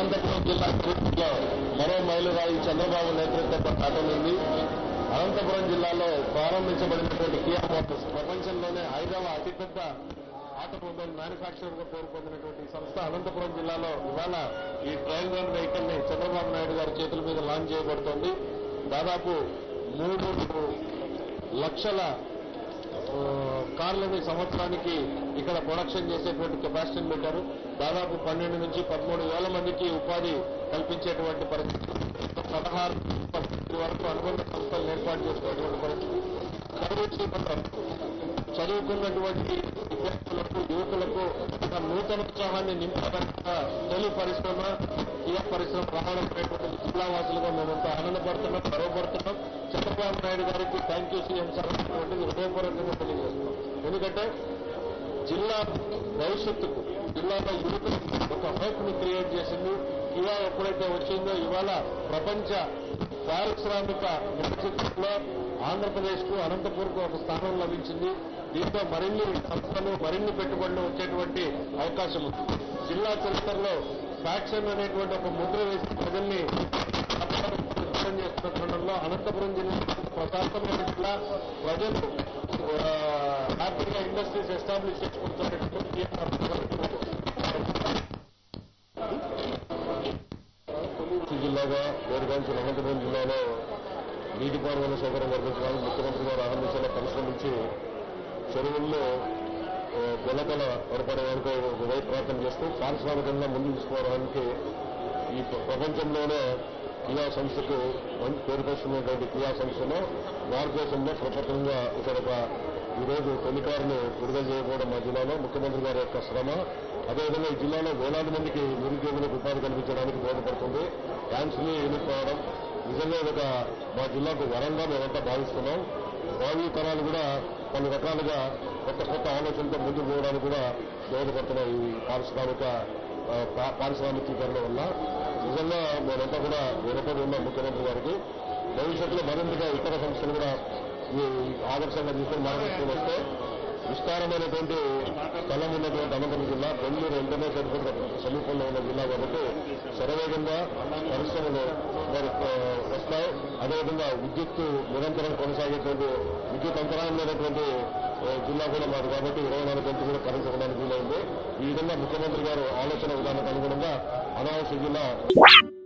అనంతపురం జిల్లా చరిత్రలో మరో మైలురాయి చంద్రబాబు నేతృత్వంలో దాటనుంది అనంతపురం జిల్లాలో ప్రారంభించబడినటువంటి కియా మోటార్స్ ప్రపంచంలోనే ఐదవ అతిపెద్ద ఆటోమొబైల్ మ్యానుఫ్యాక్చరర్ గా పేరు పొందినటువంటి ఈ సంస్థ అనంతపురం జిల్లాలో ఇవాళ ఈ ట్రయల్ రన్ వెహికల్ ని చంద్రబాబు నాయుడు గారి చేతుల మీద లాంచ్ చేయబడుతోంది దాదాపు మూడు లక్షల ఆ, కార్లని సంవత్సరానికి ఇక్కడ ప్రొడక్షన్ చేసేటువంటి కెపాసిటీని పెట్టారు దాదాపు పన్నెండు నుంచి పదమూడు వేల మందికి ఉపాధి కల్పించేటువంటి పరిస్థితి పదహారు పద్దెనిమిది వరకు అనుబంధ సంస్థలను ఏర్పాటు చేసినటువంటి పరిస్థితి చదువు చదువుకున్నటువంటి విద్యార్థులకు యువకులకు ఒక నూతన ఉత్సాహాన్ని నింపడానికి తొలి పరిశ్రమ కియా పరిశ్రమ రావడం అనేటువంటి జిల్లా వాసులుగా మేమంతా ఆనందపడుతున్నాం గర్వపడుతున్నాం చంద్రబాబు నాయుడు గారికి థ్యాంక్ యూ సీఎం సార్ అనేటువంటిది హృదయపూర్వకంగా తెలియజేస్తున్నాం ఎందుకంటే జిల్లా భవిష్యత్తుకు జిల్లాలో యువతకు ఒక హోప్ ని క్రియేట్ చేసింది కియా ఎప్పుడైతే వచ్చిందో ఇవాళ ప్రపంచ పారిశ్రామిక నేపథ్యంలో ఆంధ్రప్రదేశ్ కు అనంతపూర్ కు ఒక స్థానం లభించింది దీంతో మరిన్ని సంస్థలు మరిన్ని పెట్టుబడులు వచ్చేటువంటి అవకాశం ఉంది జిల్లా చరిత్రలో ఫ్యాక్షన్ అనేటువంటి ఒక ముద్ర వేసి ప్రజల్ని అర్థం చేస్తున్న తరుణంలో అనంతపురం జిల్లా ప్రశాంతమైన జిల్లా ప్రజలు ఆ, హ్యాపీగా ఇండస్ట్రీస్ ఎస్టాబ్లిష్ చేసుకుంటున్నటువంటి జిల్లాగా పేరుగాంచిన అనంతపురం జిల్లాలో నీటిపారుదల సౌకర్యం వర్తించడానికి ముఖ్యమంత్రి గారు ఆరంభించిన పరిశ్రమించి చెరువుల్లో ఆ, గులకల ఏర్పడడానికి ఒక వైపు ప్రయత్నం చేస్తూ పారిశ్రామికంగా ముందుకు తీసుకోవడానికి ఈ ప్ర- ప్రపంచంలోనే కియా సంస్థకు మంచి పేరు తెస్తున్నటువంటి కియా సంస్థలో భారతదేశంలో ప్రపంచంగా ఇక్కడ ఒక ఈరోజు తొలికారును విడుదల చేయకపోవడం మా జిల్లాలో ముఖ్యమంత్రి గారి యొక్క శ్రమ అదేవిధంగా ఈ జిల్లాలో వేలాది మందికి నిరుద్యోగులకు ఉపాధి కల్పించడానికి దోహదపడుతుంది క్యాన్సర్ని ఎన్నుకోవడం నిజంగా ఇది ఒక మా జిల్లాకు వరంగా మేమంతా భావిస్తున్నాం భావి తరాలు కూడా కొన్ని రకాలుగా కొత్త కొత్త ఆలోచనతో ముందుకు పోవడానికి కూడా దోహదపడుతున్నాయి ఈ పారిశ్రామిక ఆ, పా- పారిశ్రామికీకరణ వల్ల నిజంగా మేమంతా కూడా రుణపడి ఉన్నాం ముఖ్యమంత్రి గారికి భవిష్యత్తులో మరింతగా ఇతర సంస్థలు కూడా ఈ ఆదర్శంగా తీసుకొని మార్గదర్శనం వస్తే విస్తారమైనటువంటి స్థలం ఉన్నటువంటి అనంతపురం జిల్లా బెంగళూరు ఇంటర్నేషనల్ ఎయిర్పోర్ట్ సమీపంలో ఉన్న జిల్లా కాబట్టి శరవేగంగా పరిశ్రమలు మరి ఆ, వస్తాయి అదేవిధంగా విద్యుత్ నిరంతరం కొనసాగేటువంటి విద్యుత్ అంతరాయం లేనటువంటి ఆ, జిల్లా కూడా మాది కాబట్టి ఇరవై నాలుగు గంటలు కూడా కరెంట్ ఇవ్వడానికి వీలైంది ఈ విధంగా ముఖ్యమంత్రి గారు ఆలోచన విధానానికి అనుగుణంగా అనావశ్య జిల్లా